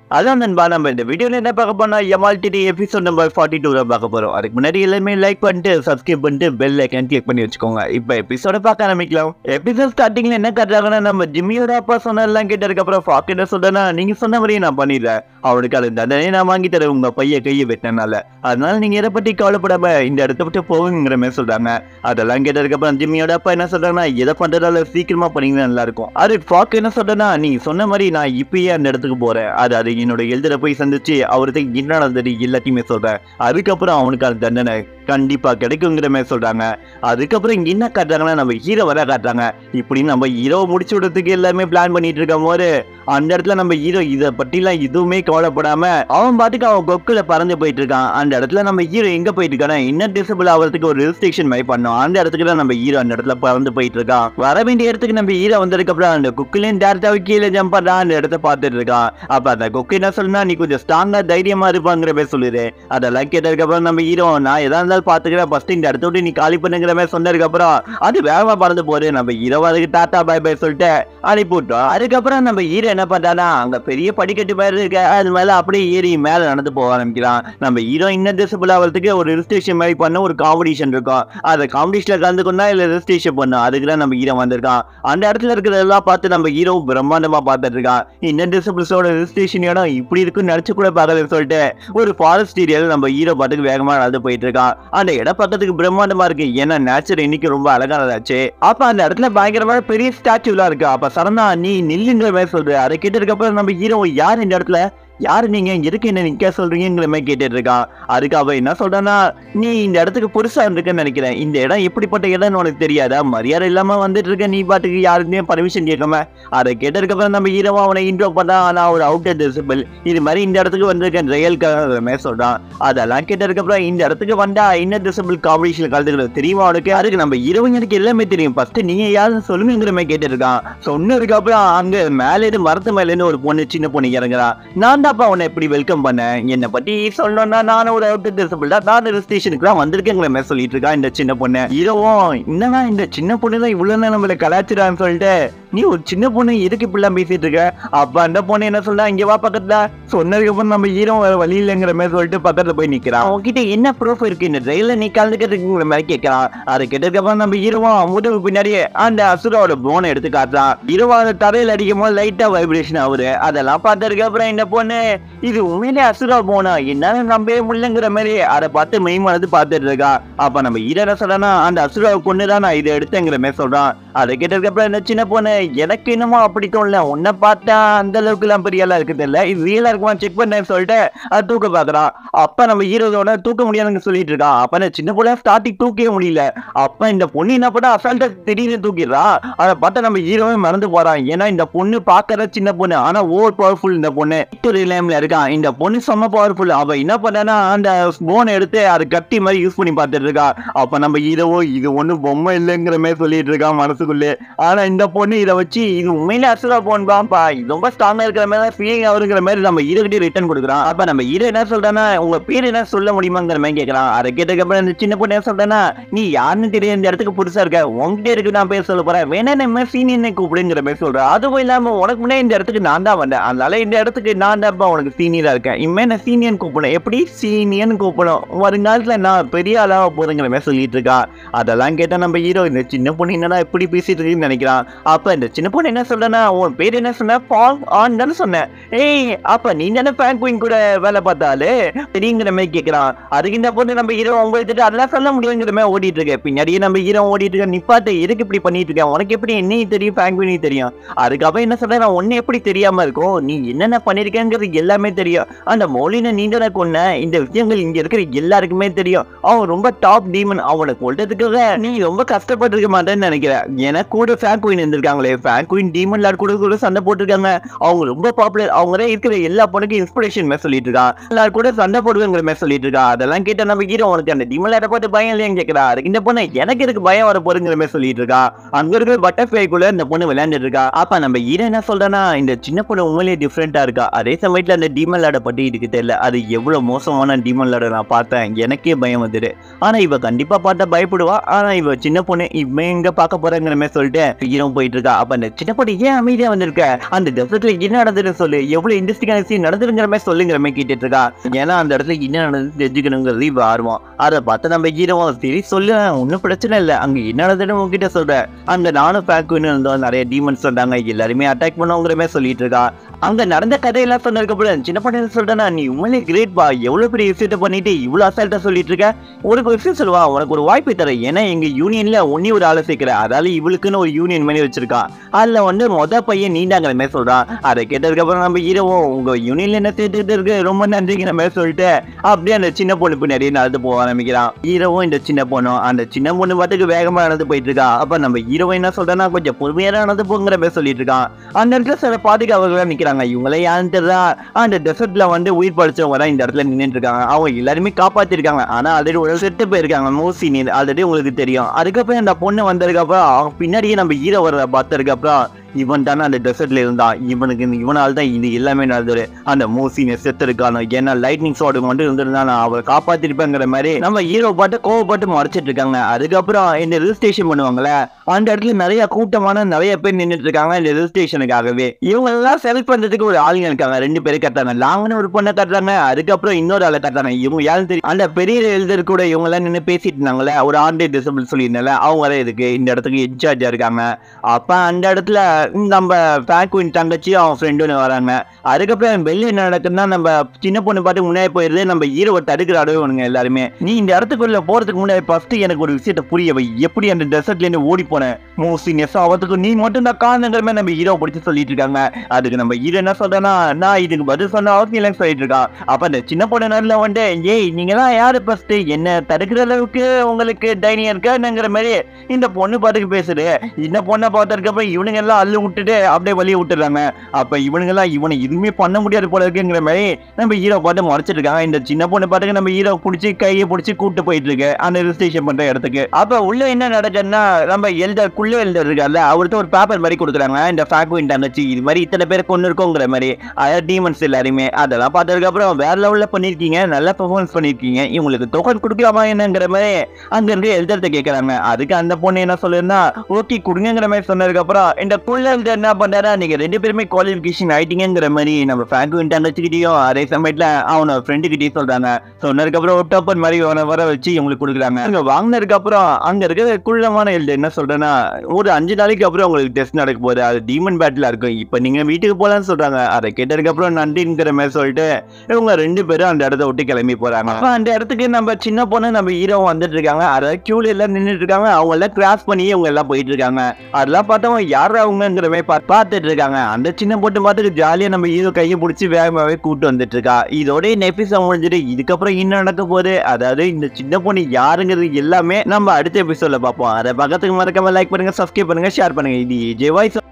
அதான் நண்பா நம்ம இந்த வீடியோல என்ன பார்க்க போனா எமால் டிடி எபிசோட் நம்பர் ஃபார்ட்டி டூ பார்க்க போறோம் அதுக்கு முன்னாடி எல்லாமே லைக் பண்ணிட்டு சப்ஸ்கிரைப் பண்ணிட்டு பெல் ஐக்கன் கிளிக் பண்ணி வச்சுக்கோங்க இப்போ எபிசோட பார்க்க ஆரம்பிக்கலாம் எபிசோட் ஸ்டார்டிங்ல என்ன காட்டுறாங்கன்னா நம்ம ஜிம்மியோட அப்பா சொன்னதெல்லாம் கேட்டதுக்கு அப்புறம் ஃபாக்கிட்ட சொல்றேன்னா நீங்க சொன்ன மாதிரியே நான் பண்ணிடுறேன் அவனுக்கு அது தண்டனை நான் வாங்கி தரேன் உங்க பைய கையை வெட்டினால அதனால நீங்க இதை பத்தி கவலைப்படாம இந்த இடத்த விட்டு போவீங்கிற மாதிரி சொல்றாங்க அதெல்லாம் கேட்டதுக்கு அப்புறம் ஜிம்மியோட அப்பா என்ன சொல்றாங்கன்னா எதை பண்றதால சீக்கிரமா பண்ணீங்கன்னா நல்லா இருக்கும் அது ஃபாக் என்ன சொல்றேன்னா நீ சொன்ன மாதிரி நான் இப்பயே அந்த இடத்துக்கு போறேன் அது அது என்னோட எழுதுற போய் சந்திச்சு அவருக்கு என்ன நடந்தது எல்லாத்தையுமே சொல்றேன் அதுக்கப்புறம் அவனுக்கு அந்த தண்டனை கண்டிப்பா கிடைக்குங்கிற மாதிரி சொல்றாங்க அதுக்கப்புறம் இங்க என்ன காட்டுறாங்கன்னா நம்ம ஹீரோ வர காட்டுறாங்க இப்படி நம்ம ஹீரோ முடிச்சு விடுறதுக்கு எல்லாமே பிளான் பண்ணிட்டு இருக்கும் போது அந்த இடத்துல நம்ம ஹீரோ இதை பற்றிலாம் எதுவுமே கவலைப்படாம அவன் பாட்டுக்கு அவன் கொக்குல பறந்து போயிட்டு இருக்கான் அந்த இடத்துல நம்ம ஹீரோ எங்க போயிட்டு இருக்கானா இன்னர் டிசபிள் ஆகிறதுக்கு ஒரு ரிஜிஸ்ட்ரேஷன் மாதிரி பண்ணோம் அந்த இடத்துக்கு தான் நம்ம ஹீரோ அந்த இடத்துல பறந்து போயிட்டு இருக்கான் வர வேண்டிய இடத்துக்கு நம்ம ஹீரோ வந்ததுக்கு அப்புறம் அந்த குக்கிலையும் டேரக்டாவே கீழே ஜம்ப் பண்றான் அந்த இடத்த பார்த்துட்டு இருக்கான் அப்ப அந்த கொக்கு என்ன சொல்லுனா நீ கொஞ்சம் ஸ்ட்ராங்கா தைரியமா இருப்பாங்கிற மாதிரி சொல்லுது அதெல்லாம் கேட்டதுக்கு அப்புறம் நம்ம ஹீரோ நான் எதா இருந்தாலும் பாத்துக்கிறேன் ஃபர்ஸ்ட் இந்த இடத்த விட்டு நீ காலி பண்ணுங்கிற மாதிரி சொன்னதுக்கு அப்புறம் அது வேகமா பறந்து போகுது நம்ம ஹீரோ அதுக்கு டாட்டா பை பை சொல்லிட்டு அனுப்பி விட்டோம் அதுக்கப்புறம் நம்ம ஹீரோ என்ன பண்றானா அங்க பெரிய படிக்கட்டு மாதிரி இருக்கு அது மேல அப்படியே ஏறி மேல நடந்து போக ஆரம்பிக்கிறான் நம்ம ஹீரோ இன்னும் டிசபிள் ஆகிறதுக்கு ஒரு ரிஜிஸ்ட்ரேஷன் மாதிரி பண்ண ஒரு காம்படிஷன் இருக்கும் அந்த காம்படிஷன்ல கலந்துக்கொண்டா இல்ல ரிஜிஸ்ட்ரேஷன் பண்ணும் அதுக்கு தான் நம்ம ஹீரோ வந்திருக்கான் அந்த இடத்துல இருக்கிறதெல்லாம் பார்த்து நம்ம ஹீரோ பிரம்மாண்டமா பார்த்துட்டு இருக்கான் இன்னும் டிசபிள்ஸோட ரிஜிஸ்ட்ரேஷன் இடம் இப்படி இருக்குன்னு நினைச்சு கூட பார்க்கலன்னு சொல்லிட்டு ஒரு ஃபாரஸ்ட் ஏரியாவில் நம்ம ஹீரோ பாட்டுக்கு வேகமா நடந்து போயிட்டு இருக்கான் அந்த இடம் பக்கத்துக்கு பிரம்மாண்டமா இருக்கு ஏன்னா நேச்சர் இன்னைக்கு ரொம்ப அழகானதாச்சு அப்ப அந்த இடத்துல பயங்கரமான பெரிய ஸ்டாச்சுலாம் இருக்கு அப்ப சரணா நீ நில்லுங்கிற மாதிரி சொல்ற அதை கேட்டதுக்கு அப்புறம் நம்ம ஹீரோ யார் இந்த இடத்துல யாரு நீங்க எதுக்கு என்ன நிக்க சொல்றீங்கிற மாதிரி கேட்டுட்டு இருக்கான் அதுக்கு அவ என்ன சொல்றான்னா நீ இந்த இடத்துக்கு புதுசா இருந்துக்குன்னு நினைக்கிறேன் இந்த இடம் எப்படிப்பட்ட இடம்னு உனக்கு தெரியாதா மரியாதை இல்லாம வந்துட்டு இருக்க நீ பாட்டுக்கு யாருமே பர்மிஷன் கேட்காம அதை கேட்டதுக்கு அப்புறம் நம்ம ஹீரோவா அவனை இன்ட்ரோ பண்ணா நான் ஒரு அவுட்டர் டிசபிள் இது மாதிரி இந்த இடத்துக்கு வந்திருக்கேன் ரயல் மாதிரி சொல்றான் அதெல்லாம் கேட்டதுக்கு அப்புறம் இந்த இடத்துக்கு வந்தா இன்னர் டிசபிள் காம்படிஷன் கலந்துக்கிறது தெரியுமா உனக்கு அதுக்கு நம்ம ஹீரோயின் எனக்கு எல்லாமே தெரியும் ஃபர்ஸ்ட் நீங்க யாருன்னு சொல்லுங்கிற மாதிரி கேட்டுருக்கான் சொன்னதுக்கு அப்புறம் அங்க மேல இருந்து மரத்து மேல இருந்து ஒரு பொண்ணு சின்ன பொண்ணு இறங்குறா நான் தான்ப்பா உன்னை எப்படி வெல்கம் பண்ணேன் என்னை பத்தி சொல்லணும்னா நானும் ஒரு அவுட்டர் டிசபிள் தான் நான் ஸ்டேஷனுக்கு தான் வந்திருக்கேங்கிற மாதிரி சொல்லிட்டு இருக்கா இந்த சின்ன பொண்ணு ஹீரோவும் என்னன்னா இந்த சின்ன பொண்ணு தான் இவ்வளவு நேரம் நம்மள கலாச்சிடான்னு சொல்லிட்டு நீ ஒரு சின்ன பொண்ணு எதுக்கு இப்படிலாம் பேசிட்டு இருக்க அப்ப அந்த பொண்ணு என்ன சொல்றா இங்க வா பக்கத்துல சொன்னதுக்கு அப்புறம் நம்ம ஹீரோ வேற வழி இல்லைங்கிற மாதிரி சொல்லிட்டு பக்கத்துல போய் நிக்கிறான் உன்கிட்ட என்ன ப்ரூஃப் இருக்கு இந்த ரயில்ல நீ கலந்துக்கிறதுங்கிற மாதிரி கேட்கறான் அதை கேட்டதுக்கு அப்புறம் நம்ம ஹீரோவும் முதுகு பின்னாடியே அந்த அசுரோட போனை எடுத்து காட்டுறான் ஹீரோவா அந்த தரையில் அடிக்கும் போது லைட்டா வைப்ரேஷன் ஆகுது அதெல்லாம் பார்த்ததுக்கு அப்புறம் இந்த பொண்ணு இது உண்மையிலே அசுரா போனா என்னால நம்பவே முடியலங்கிற மாதிரி அதை பார்த்து மெய்மானது பார்த்துட்டு இருக்கா அப்ப நம்ம ஹீரோ சொல்றானா அந்த அசுராவை கொண்டுதான் நான் இதை எடுத்தேங்கிற மாதிரி சொல்றான் அதை கேட்டதுக்கு அப்புறம் இந்த சின்ன பொண்ணு எனக்கு என்னமோ அப்படி தோணல உன்னை பார்த்தா அந்த அளவுக்கு எல்லாம் பெரிய ஆளா இருக்குது இல்ல இது ரியலா இருக்குமா செக் பண்ணேன்னு சொல்லிட்டு அது தூக்க பாக்குறான் அப்ப நம்ம ஹீரோதோட தூக்க முடியாதுன்னு சொல்லிட்டு இருக்கான் அப்ப இந்த சின்ன பொண்ணு ஸ்டார்டிங் தூக்கவே முடியல அப்ப இந்த பொண்ணு என்ன பண்ணா அசால்ட்டா திடீர்னு தூக்கிடுறா அதை பார்த்தா நம்ம ஹீரோவே மறந்து போறான் ஏன்னா இந்த பொண்ணு பாக்குற சின்ன பொண்ணு ஆனா ஓவர் பவர்ஃபுல் இந்த பொண்ணு ரிலேம்ல இருக்கான் இந்த பொண்ணு செம்ம பவர்ஃபுல் அவ என்ன பண்ணா அந்த போனை எடுத்து அது கட்டி மாதிரி யூஸ் பண்ணி பார்த்துட்டு இருக்கா அப்ப நம்ம ஹீரோவோ இது ஒண்ணு பொம்மை இல்லைங்கிற மாதிரி சொல்லிட்டு இருக்கான் மனசுக்குள்ளே ஆனா இந்த பொண்ணு இதை வச்சு இது உண்மையிலே அசுரா போன் பாப்பா இது ரொம்ப ஸ்ட்ராங்கா இருக்கிற மாதிரி ஃபீலிங் ஆகுங்கிற மாதிரி நம்ம ஹீரோ கிட்டே ரிட்டர்ன் கொடுக்குறான் அப்ப நம்ம ஹீரோ என்ன சொல்றானா உங்க பேர் என்ன சொல்ல முடியுமாங்கிற மாதிரி கேட்கறான் அதை கேட்டதுக்கு அப்புறம் இந்த சின்ன பொண்ணு என்ன சொல்றானா நீ யாருன்னு தெரியும் இந்த இடத்துக்கு புதுசா இருக்க உங்ககிட்ட இருக்கு நான் பேர் சொல்ல போறேன் வேணா நம்ம சீனியர் கூப்பிடுங்கிற மாதிரி சொல்றேன் அதுவும் இல்லாம உனக்கு முன்னே இந்த இடத்துக்கு நான் தான் வந்தேன் அதனால இந்த இடத்துக்கு நான் தான்ப்பா உனக்கு சீனியரா இருக்கேன் இனிமே நான் சீனியன் கூப்பிடணும் எப்படி சீனியன் கூப்பிடும் வருங்காலத்துல நான் பெரிய ஆளாக போறேங்கிற மாதிரி சொல்லிட்டு இருக்கா அதெல்லாம் கேட்டா நம்ம ஹீரோ இந்த சின்ன பொண்ணு என்னடா இப்படி பேசிட்டு இருக்குன்னு நினைக்கிறான் அப்ப இந்த சின்ன பொண்ணு என்ன சொல்றேன்னா உன் பேர் என்ன சொன்ன பால் ஆன் தானே சொன்னேன் ஏய் அப்ப நீ தானே ஃபேன் குயின் கூட வேலை பார்த்தாலே சரிங்கிற மாதிரி கேட்கறான் அதுக்கு இந்த பொண்ணு நம்ம ஹீரோ உங்களுக்கு அதெல்லாம் சொல்ல முடியுங்கிற மாதிரி ஓடிட்டு இருக்க பின்னாடியே நம்ம ஹீரோ ஓடிட்டு இருக்க நிப்பாட்டு எதுக்கு இப்படி பண்ணிட்டு இருக்கேன் உனக்கு எப்படி என்னையும் தெரியும் ஃபேன் குயினையும் தெரியும் அதுக்கப்புறம் என்ன சொல்றேன் நான் ஒன்னு எப்படி தெரியாம இருக்கும் நீ என்னென்ன பண்ணிருக்கேங்கிறது எல்லாமே தெரியும் அந்த மௌலின நீ தானே கொன்ன இந்த விஷயங்கள் இங்க இருக்கிற எல்லாருக்குமே தெரியும் அவன் ரொம்ப டாப் டீமன் அவனை கொல்றதுக்காக நீ ரொம்ப கஷ்டப்பட்டிருக்க மாட்டேன்னு நினைக்கிறேன் எனக்கு கூட ஃபேன் குயின் இருந்திருக்காங்களே ஃபேன் குயின் டீமன் லார்ட் கூட கூட சண்டை போட்டிருக்காங்க அவங்க ரொம்ப பாப்புலர் அவங்க தான் இருக்கிற எல்லா பொண்ணுக்கும் இன்ஸ்பிரேஷன் மாதிரி சொல்லிட்டு இருக்கான் எல்லாரும் கூட சண்டை போடுவேங்கிற மாதிரி சொல்லிட்டு இருக்கா அதெல்லாம் கேட்ட நம்ம ஹீரோ உனக்கு அந்த டீமன் லார்ட்டை பார்த்து பயம் இல்லையான்னு கேட்கறா அதுக்கு இந்த பொண்ணு எனக்கு இருக்கு பயம் வர போறங்கிற மாதிரி சொல்லிட்டு இருக்கா அங்க இருக்கிற பட்டர்ஃப்ளைக்குள்ள இந்த பொண்ணு விளையாண்டுட்டு இருக்கா அப்ப நம்ம ஹீரோ என்ன சொல்றேன்னா இந்த சின்ன பொண்ணு உண்மையிலேயே டிஃப்ரெண்டா இருக்கா அதே சமயத்துல அந்த டீமன் லார்டை பத்தி இதுக்கு தெரியல அது எவ்வளவு மோசமான டீமன் லார்டை நான் பார்த்தேன் எனக்கே பயம் வந்துடு ஆனா இவ கண்டிப்பா பார்த்தா பயப்படுவா ஆனா இவ சின்ன பொண்ணு இவன் எங்க பார்க்க போறாங்கிற சொல்லுங்கிற மாதிரி சொல்லிட்டு ஹீரோ போயிட்டு இருக்கா அப்ப அந்த சின்ன பொண்ணு ஏன் அமைதியா வந்திருக்க அந்த டெசர்ட்ல என்ன நடந்ததுன்னு சொல்லு எவ்வளவு இன்ட்ரெஸ்டிங்கான சீன் நடந்துருங்கிற மாதிரி சொல்லுங்கிற மாதிரி கேட்டுட்டு இருக்கா ஏன்னா அந்த இடத்துல என்ன நடந்தது தெரிஞ்சுக்கணுங்கிறது இப்ப ஆர்வம் அதை பார்த்து நம்ம ஹீரோ சரி சொல்லு ஒன்றும் பிரச்சனை இல்லை அங்க என்ன நடந்ததுன்னு உங்ககிட்ட சொல்றேன் அங்க நானும் ஃபேக்குன்னு இருந்தோம் நிறைய டீமன்ஸ் வந்தாங்க எல்லாருமே அட்டாக் பண்ணுவோங்கிற மாதிரி சொல்லிட்டு இருக்கா அங்க நடந்த கதையெல்லாம் சொன்னதுக்கு அப்புறம் சின்ன பொண்ணு சொல்றேன்னா நீ உண்மையிலே கிரேட் பா எவ்வளவு பெரிய விஷயத்த பண்ணிட்டு இவ்வளவு அசால்ட்டா சொல்லிட்டு இருக்க உனக்கு ஒரு விஷயம் சொல்லுவா உனக்கு ஒரு வாய்ப்பு தரேன் ஏன்னா எங்க யூனியன்ல ஒன்னே ஒரு ஆளை சேர்க்கிற அதால இவளுக்குன்னு ஒரு யூனியன் மாதிரி வச்சிருக்கான் அதுல வந்து மொத பையன் நீண்டாங்கிற மாதிரி சொல்றான் அதை கேட்டதுக்கு அப்புறம் நம்ம ஹீரோவும் உங்க யூனியன்ல என்ன சேர்த்துட்டு இருக்கு ரொம்ப நன்றிங்கிற மாதிரி சொல்லிட்டு அப்படியே அந்த சின்ன பொண்ணு பின்னாடியே நடந்து போக ஆரம்பிக்கிறான் ஹீரோவும் இந்த சின்ன பொண்ணும் அந்த சின்ன பொண்ணு பாட்டுக்கு வேகமா நடந்து போயிட்டு இருக்கா அப்ப நம்ம ஹீரோ என்ன சொல்றேன்னா கொஞ்சம் பொறுமையா நடந்து போங்கிற மாதிரி சொல்லிட்டு இருக்கான் அந்த இடத்துல சில பாதுகாவலர்கள் நிக்கிறாங்க இவங்களே யாருன்னு தெரியல அந்த டெசர்ட்ல வந்து உயிர் பழிச்சவங்க தான் இந்த இடத்துல நின்னுட்டு இருக்காங்க அவங்க எல்லாருமே காப்பாத்திருக்காங்க ஆனா ஆல்ரெடி ஒரு செத்து போயிருக்காங்க மோசி நீர் ஆல்ரெடி உங்களுக்கு தெரியும் அதுக்கப்புறம் அந்த பொண்ணு வந்ததுக்கு அப்புறம் அவங்க பின்னாடியே நம்ம ஹீரோ வர பார்த்ததுக்கு அப்புறம் இவன் தானே அந்த டெசர்ட்ல இருந்தான் இவனுக்கு இந்த- இவனால தான் இது எல்லாமே நடந்தது அந்த மூசினை செத்து இருக்கானோ ஏன்னா லைட்னிங் ஷாட் மட்டும் இருந்திருந்தா நான் அவரை காப்பாத்திருப்பேங்கிற மாதிரி நம்ம ஹீரோ பாட்டு கோவப்பட்டு மறைச்சிட்டு இருக்காங்க அதுக்கப்புறம் இந்த ரிஜிஸ்ட்ரேஷன் பண்ணுவாங்கல்ல அந்த இடத்துல நிறைய கூட்டமான நிறைய பேர் நின்னுட்டு இருக்காங்க இந்த ரிஜிஸ்ட்ரேஷனுக்காகவே இவங்க எல்லாம் செலக்ட் பண்றதுக்கு ஒரு ஆளுங்க இருக்காங்க ரெண்டு பேரும் கட்டுறாங்க லாங்கன்னு ஒரு பொண்ணை கட்டுறாங்க அதுக்கப்புறம் இன்னொரு ஆளை கட்டுறாங்க இவங்க யாரும் தெரியும் அந்த பெரிய எழுதர் கூட இவங்க எல்லாம் நின்று பேசிட்டு இருந்தாங்களே ஒரு ஆண்டே டிசபிள் சொல்லியிருந்தால அவங்க தான் இதுக்கு இந்த இடத்துக்கு இன்சார்ஜா இருக்காங்க அப்ப அந்த இடத்துல நம்ம ஃபேக்குவின் தங்கச்சி அவன் ஃப்ரெண்டு வராங்க அதுக்கப்புறம் வெளியே என்ன நடக்குதுன்னா நம்ம சின்ன பொண்ணு பாட்டு முன்னாடி போயிருது நம்ம ஹீரோவை தடுக்கிறாடோ இவனுங்க எல்லாருமே நீ இந்த இடத்துக்குள்ள போறதுக்கு முன்னாடி ஃபர்ஸ்ட் எனக்கு ஒரு விஷயத்த புரிய வை எப்படி அந்த டெசர்ட்ல இருந்து ஓடி போனேன் மோஸ்ட்லி நெஸ் ஆகிறதுக்கு நீ மட்டும் தான் காரணங்கிற மாதிரி நம்ம ஹீரோ பிடிச்சி சொல்லிட்டு இருக்காங்க அதுக்கு நம்ம ஹீரோ என்ன சொல்றேன்னா நான் இதுக்கு பதில் சொன்ன அவசியம் இல்லைன்னு சொல்லிட்டு இருக்கான் அப்ப அந்த சின்ன பொண்ணு நேரில் வந்து ஏய் நீங்க தான் யாரு ஃபர்ஸ்ட் என்ன தடுக்கிற அளவுக்கு உங்களுக்கு தைரியம் இருக்காங்கிற மாதிரி இந்த பொண்ணு பாட்டுக்கு பேசுது இந்த பொண்ணை பார்த்ததுக்கு அப்புறம் இவனுங்க எல்லாம் அள்ளு விட்டுட்டு அப்படியே வழிய விட்டுறாங்க அப்ப இவனுங்க எல்லாம் இவனை எதுவுமே பண்ண முடியாது போல இருக்குங்கிற மாதிரி நம்ம ஹீரோ பாட்டு மறைச்சிட்டு இருக்காங்க இந்த சின்ன பொண்ணு பாட்டுக்கு நம்ம ஹீரோ பிடிச்சி கையை பிடிச்சி கூட்டு போயிட்டு இருக்கு அந்த ரிஜிஸ்ட்ரேஷன் பண்ற இடத்துக்கு அப்ப உள்ள என்ன நடக்குதுன்னா நம்ம எல்டர் குள்ள எல்டர் இருக்கார்ல அவர்கிட்ட ஒரு பேப்பர் மாதிரி கொடுக்குறாங்க இந்த ஃபேக்வின் தங்கச்சி இது மாதிரி இத்தனை பேர் கொண்டு இருக்கோங்கிற மாதிரி அதாவது டீமன்ஸ் எல்லாருமே அதெல்லாம் பார்த்ததுக்கு அப்புறம் வேற லெவல்ல பண்ணிருக்கீங்க நல்லா பெர்ஃபார்மன்ஸ் பண்ணிருக்கீங்க இவங்களுக்கு தொகை கொடுக்கலாமா என்னங்கிற மாதிரி அங்க இருந்து எழுதுறத கேக்குறாங்க அதுக்கு அந்த பொண்ணு என்ன சொல்லிருந்தா ஓகே கொடுங்கிற மாதிரி சொன்னதுக்கு அப்புறம் இந்த குள்ள எழுத என்ன பண்றாரா நீங்க ரெண்டு பேருமே குவாலிஃபிகேஷன் ஆயிட்டீங்கிற மாதிரி நம்ம ஃபேங்கு தங்கச்சிக்கிட்டையும் அதே சமயத்துல அவன ஃப்ரெண்டு கிட்டயும் சொல்றாங்க சொன்னதுக்கு அப்புறம் ஒரு டோப்பன் மாதிரி அவனை வர வச்சு இவங்களுக்கு கொடுக்குறாங்க அங்க வாங்கினதுக்கு அப்புறம் அங்க இருக்கிற குள்ளமான எழுது என்ன சொல்றேன்னா ஒரு அஞ்சு நாளைக்கு அப்புறம் உங்களுக்கு டெஸ்ட் நடக்க போகுது அது டீமன் பேட்டில் இருக்கும் இப்போ நீங்க வீட்டுக்கு போலாம்னு சொல்றாங்க அதை கேட்டதுக்கு அப்புறம் நன்றிங்கிற மாதிரி சொல்லிட்டு இவங்க ரெண்டு பேரும் அந்த இடத்த விட்டு கிளம்பி போறாங்க அப்ப அந்த இடத்துக்கு நம்ம சின்ன பொண்ணு நம்ம ஹீரோ வந்துட்டு இருக்காங்க அதாவது கியூல எல்லாம் நின்றுட்டு இருக்காங்க அவங்க எல்லாம் கிராஸ் பண்ணி இவங்க எல்லாம் போயிட்டு இருக்காங்க அதெல்லாம் பார்த்தவங்க யார் அவங்கங்கிற மாதிரி பா- பார்த்துட்டு இருக்காங்க அந்த சின்ன பொண்ணு பார்த்துட்டு ஜாலியா நம்ம ஹீரோ கையை பிடிச்சி வேகமாவே கூட்டு வந்துட்டு இருக்கா இதோட இந்த எபிசோட் முடிஞ்சிட்டு இதுக்கப்புறம் என்ன நடக்க போகுது அதாவது இந்த சின்ன பொண்ணு யாருங்கிறது எல்லாமே நம்ம அடுத்த எபிசோட்ல பார்ப்போம் அதை பக்கத்துக்கு மறக்காம லைக் பண்ணுங்க சப்ஸ்கிரைப் பண்ணுங்க ஷேர் பண்ணுங்க இது ஜெய் வாய்ஸ்